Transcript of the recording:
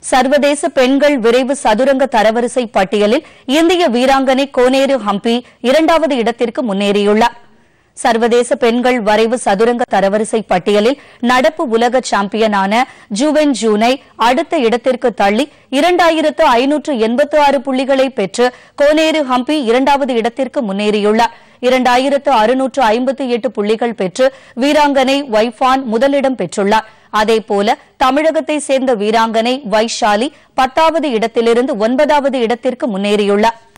சர்வதேச பெண்கள் விரைவு சதுரங்க தரவரிசை பட்டியலில் இந்திய வீராங்கனை கோனேரு ஹம்பி இரண்டாவது இடத்திற்கு முன்னேறியுள்ளார் சர்வதேச பெண்கள் வரைவு சதுரங்க தரவரிசை பட்டியலில் நடப்பு உலக சாம்பியனான ஜூவென் ஜூனை அடுத்த இடத்திற்கு தள்ளி இரண்டாயிரத்து ஐநூற்று எண்பத்து ஆறு புள்ளிகளை பெற்று கோனேரு ஹம்பி இரண்டாவது இடத்திற்கு முன்னேறியுள்ளார் இரண்டாயிரத்து அறுநூற்று ஐம்பத்தி எட்டு புள்ளிகள் பெற்று வீராங்கனை வைஃபான் முதலிடம் பெற்றுள்ளார் அதேபோல தமிழகத்தை சேர்ந்த வீராங்கனை வைஷாலி பத்தாவது இடத்திலிருந்து ஒன்பதாவது இடத்திற்கு முன்னேறியுள்ளார்